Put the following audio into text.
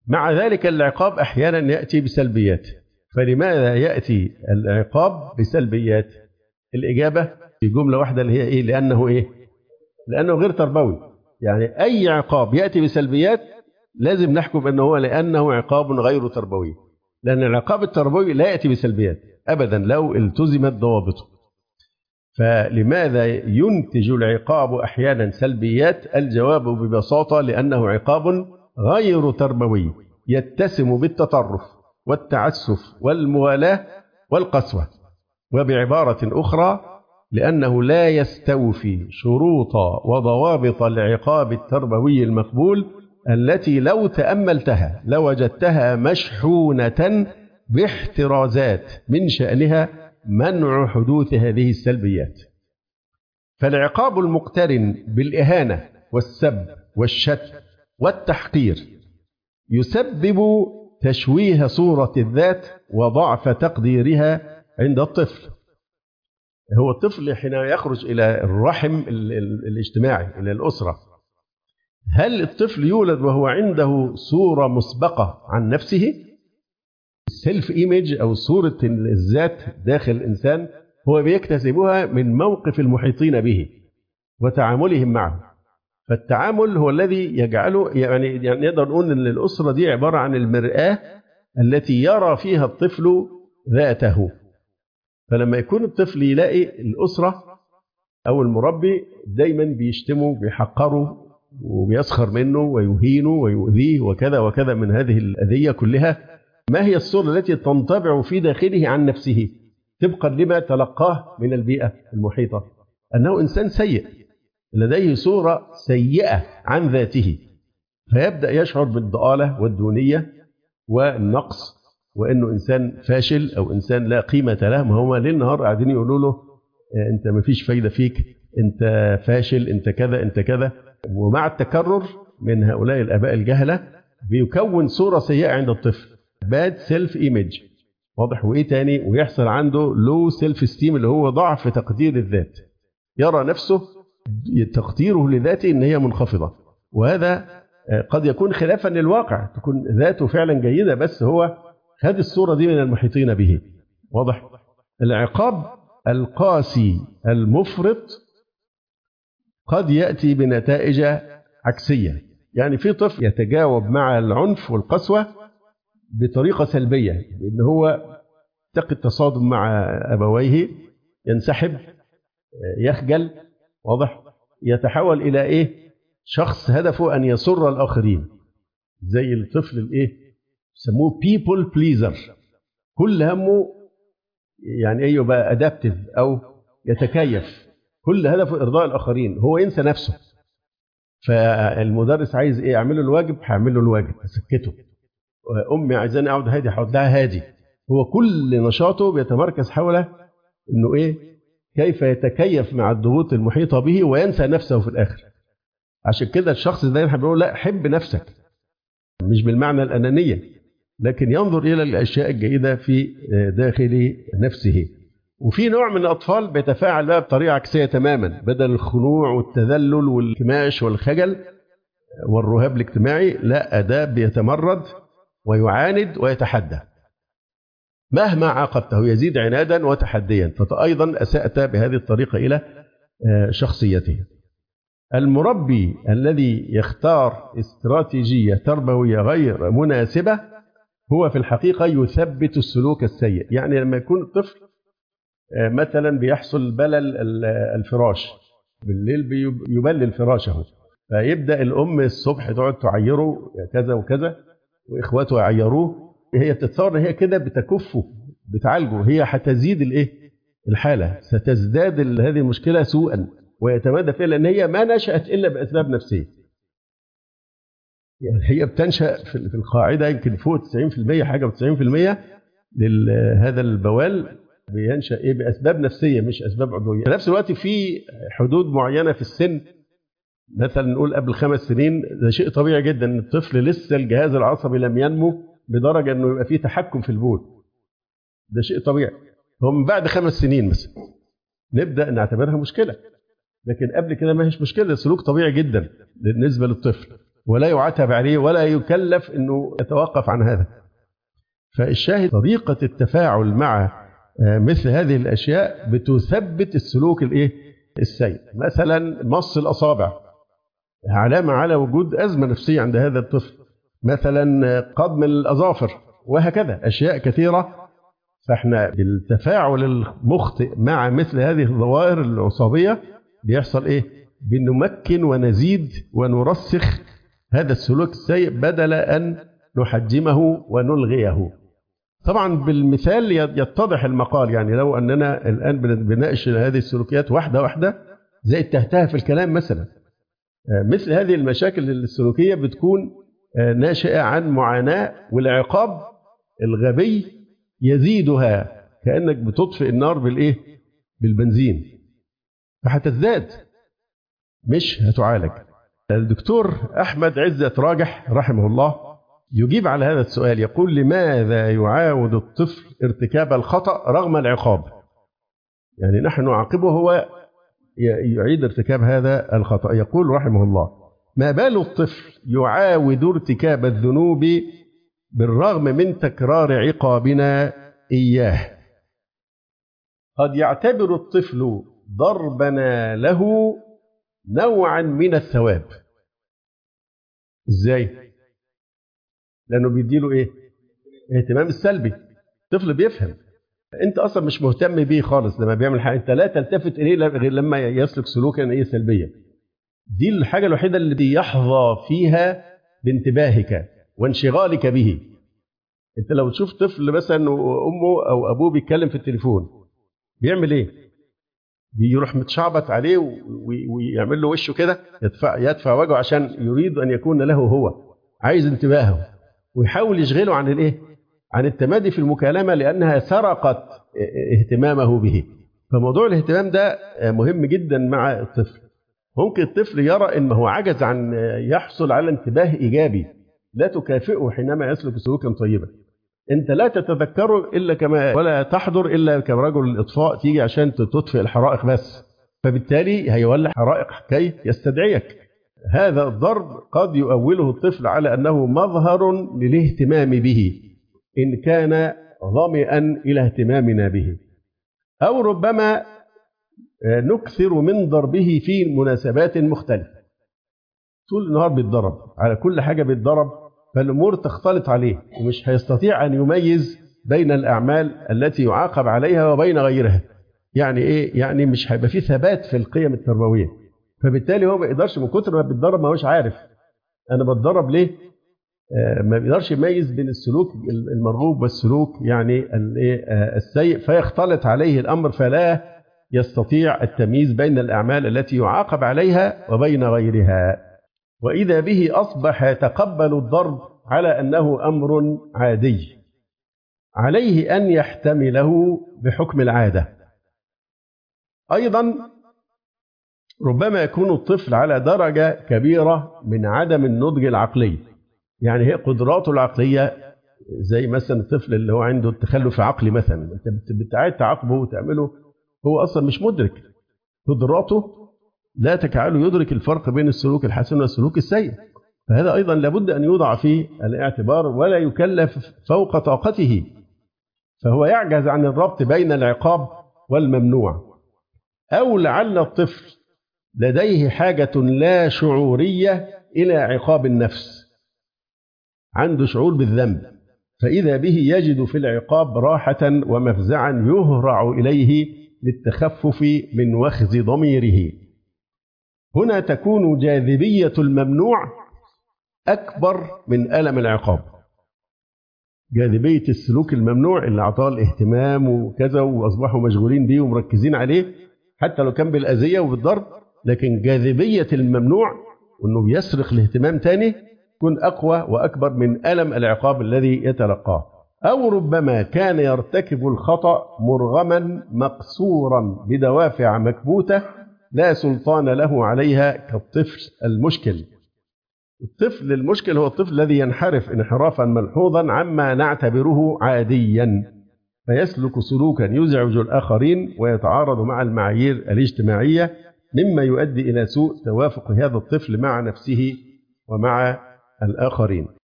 مع ذلك العقاب أحيانا يأتي بسلبيات فلماذا يأتي العقاب بسلبيات الإجابة في جملة واحدة اللي هي إيه لأنه إيه لأنه غير تربوي يعني أي عقاب يأتي بسلبيات لازم نحكم أنه هو لأنه عقاب غير تربوي لأن العقاب التربوي لا يأتي بسلبيات أبدا لو التزمت ضوابطه فلماذا ينتج العقاب أحيانا سلبيات الجواب ببساطة لأنه عقاب غير تربوي يتسم بالتطرف والتعسف والموالاة والقسوة وبعبارة أخرى لأنه لا يستوفي شروط وضوابط العقاب التربوي المقبول التي لو تأملتها لوجدتها مشحونة باحترازات من شأنها منع حدوث هذه السلبيات فالعقاب المقترن بالإهانة والسب والشتم والتحقير يسبب تشويه صورة الذات وضعف تقديرها عند الطفل هو الطفل حين يخرج إلى الرحم الاجتماعي إلى الأسرة هل الطفل يولد وهو عنده صورة مسبقة عن نفسه السيلف ايمج أو صورة الذات داخل الإنسان هو بيكتسبها من موقف المحيطين به وتعاملهم معه فالتعامل هو الذي يجعله يعني, يعني نقدر نقول ان الاسره دي عباره عن المراه التي يرى فيها الطفل ذاته فلما يكون الطفل يلاقي الاسره او المربي دايما بيشتمه بيحقره وبيسخر منه ويهينه ويؤذيه وكذا وكذا من هذه الاذيه كلها ما هي الصوره التي تنطبع في داخله عن نفسه طبقا لما تلقاه من البيئه المحيطه انه انسان سيء لديه صورة سيئة عن ذاته فيبدأ يشعر بالضآلة والدونية والنقص وأنه إنسان فاشل أو إنسان لا قيمة له ما هم ليل نهار قاعدين يقولوا له أنت ما فيش فايدة فيك أنت فاشل أنت كذا أنت كذا ومع التكرر من هؤلاء الآباء الجهلة بيكون صورة سيئة عند الطفل باد سيلف ايمج واضح وايه تاني ويحصل عنده لو سيلف استيم اللي هو ضعف تقدير الذات يرى نفسه تقديره لذاته ان هي منخفضه وهذا قد يكون خلافا للواقع تكون ذاته فعلا جيده بس هو خد الصوره دي من المحيطين به واضح العقاب القاسي المفرط قد ياتي بنتائج عكسيه يعني في طفل يتجاوب مع العنف والقسوه بطريقه سلبيه ان هو يتقي التصادم مع ابويه ينسحب يخجل واضح يتحول الى ايه شخص هدفه ان يسر الاخرين زي الطفل الايه يسموه بيبل بليزر كل همه يعني ايه يبقى ادابتيف او يتكيف كل هدفه ارضاء الاخرين هو ينسى نفسه فالمدرس عايز ايه اعمل له الواجب هعمل له الواجب اسكته امي عايزاني اقعد هادي هقعد لها هادي هو كل نشاطه بيتمركز حول انه ايه كيف يتكيف مع الضغوط المحيطة به وينسى نفسه في الآخر عشان كده الشخص ده احنا بنقول لا حب نفسك مش بالمعنى الأنانية لكن ينظر إلى الأشياء الجيدة في داخل نفسه وفي نوع من الأطفال بيتفاعل بقى بطريقة عكسية تماما بدل الخنوع والتذلل والانكماش والخجل والرهاب الاجتماعي لا ده بيتمرد ويعاند ويتحدى مهما عاقبته يزيد عنادا وتحديا فأيضا أسأت بهذه الطريقة إلى شخصيته المربي الذي يختار استراتيجية تربوية غير مناسبة هو في الحقيقة يثبت السلوك السيء يعني لما يكون الطفل مثلا بيحصل بلل الفراش بالليل يبلل فراشه فيبدأ الأم الصبح تقعد تعيره كذا وكذا وإخواته يعيروه هي تتصور هي كده بتكفه بتعالجه هي هتزيد الايه الحاله ستزداد هذه المشكله سوءا ويتمادى فيها لان هي ما نشات الا باسباب نفسيه يعني هي بتنشا في القاعده يمكن فوق 90% حاجه و90% لهذا البوال بينشا ايه باسباب نفسيه مش اسباب عضويه في نفس الوقت في حدود معينه في السن مثلا نقول قبل خمس سنين ده شيء طبيعي جدا ان الطفل لسه الجهاز العصبي لم ينمو بدرجه انه يبقى فيه تحكم في البول ده شيء طبيعي هو من بعد خمس سنين مثلا نبدا نعتبرها مشكله لكن قبل كده ما هيش مشكله سلوك طبيعي جدا بالنسبه للطفل ولا يعاتب عليه ولا يكلف انه يتوقف عن هذا فالشاهد طريقة التفاعل مع مثل هذه الأشياء بتثبت السلوك الإيه؟ السيء مثلا مص الأصابع علامة على وجود أزمة نفسية عند هذا الطفل مثلا قضم الأظافر وهكذا أشياء كثيرة فاحنا بالتفاعل المخطئ مع مثل هذه الظواهر العصابية بيحصل إيه؟ بنمكن ونزيد ونرسخ هذا السلوك السيء بدل أن نحجمه ونلغيه طبعا بالمثال يتضح المقال يعني لو أننا الآن بنناقش هذه السلوكيات واحدة واحدة زي التهتها في الكلام مثلا مثل هذه المشاكل السلوكية بتكون ناشئة عن معاناة والعقاب الغبي يزيدها كأنك بتطفئ النار بالإيه؟ بالبنزين فهتزداد مش هتعالج الدكتور أحمد عزت راجح رحمه الله يجيب على هذا السؤال يقول لماذا يعاود الطفل ارتكاب الخطأ رغم العقاب يعني نحن نعاقبه هو يعيد ارتكاب هذا الخطأ يقول رحمه الله ما بال الطفل يعاود ارتكاب الذنوب بالرغم من تكرار عقابنا إياه قد يعتبر الطفل ضربنا له نوعا من الثواب ازاي لانه بيديله ايه اهتمام السلبي الطفل بيفهم انت اصلا مش مهتم بيه خالص لما بيعمل حاجه انت لا تلتفت اليه غير لما يسلك سلوكا ايه سلبيا دي الحاجه الوحيده اللي يحظى فيها بانتباهك وانشغالك به انت لو تشوف طفل مثلا وامه او ابوه بيتكلم في التليفون بيعمل ايه بيروح متشعبط عليه ويعمل له وشه كده يدفع يدفع وجهه عشان يريد ان يكون له هو عايز انتباهه ويحاول يشغله عن الايه؟ عن التمادي في المكالمه لانها سرقت اهتمامه به. فموضوع الاهتمام ده مهم جدا مع الطفل. ممكن الطفل يرى انه عجز عن يحصل على انتباه ايجابي لا تكافئه حينما يسلك سلوكا طيبا. انت لا تتذكره الا كما ولا تحضر الا كرجل الاطفاء تيجي عشان تطفئ الحرائق بس. فبالتالي هيولع حرائق كي يستدعيك. هذا الضرب قد يؤوله الطفل على انه مظهر للاهتمام به ان كان ظامئا الى اهتمامنا به او ربما نكثر من ضربه في مناسبات مختلفه طول النهار بيتضرب على كل حاجه بيتضرب فالامور تختلط عليه ومش هيستطيع ان يميز بين الاعمال التي يعاقب عليها وبين غيرها يعني ايه يعني مش هيبقى في ثبات في القيم التربويه فبالتالي هو ما يقدرش من كتر ما بيتدرب ما هوش عارف انا بتدرب ليه آه ما بيقدرش يميز بين السلوك المرغوب والسلوك يعني السيء فيختلط عليه الامر فلا يستطيع التمييز بين الاعمال التي يعاقب عليها وبين غيرها واذا به اصبح يتقبل الضرب على انه امر عادي عليه ان يحتمله بحكم العاده ايضا ربما يكون الطفل على درجة كبيرة من عدم النضج العقلي يعني هي قدراته العقلية زي مثلا الطفل اللي هو عنده التخلف العقلي مثلا انت بتعاد تعاقبه وتعمله هو اصلا مش مدرك قدراته لا تجعله يدرك الفرق بين السلوك الحسن والسلوك السيء فهذا ايضا لابد ان يوضع في الاعتبار ولا يكلف فوق طاقته فهو يعجز عن الربط بين العقاب والممنوع او لعل الطفل لديه حاجة لا شعورية إلى عقاب النفس عنده شعور بالذنب فإذا به يجد في العقاب راحة ومفزعا يهرع إليه للتخفف من وخز ضميره هنا تكون جاذبية الممنوع أكبر من ألم العقاب جاذبية السلوك الممنوع اللي أعطاه الاهتمام وكذا وأصبحوا مشغولين بيه ومركزين عليه حتى لو كان بالأذية وبالضرب لكن جاذبية الممنوع وأنه بيسرق الاهتمام تاني تكون أقوى وأكبر من ألم العقاب الذي يتلقاه أو ربما كان يرتكب الخطأ مرغما مقصورا بدوافع مكبوتة لا سلطان له عليها كالطفل المشكل الطفل المشكل هو الطفل الذي ينحرف انحرافا ملحوظا عما نعتبره عاديا فيسلك سلوكا يزعج الآخرين ويتعارض مع المعايير الاجتماعية مما يؤدي إلى سوء توافق هذا الطفل مع نفسه ومع الآخرين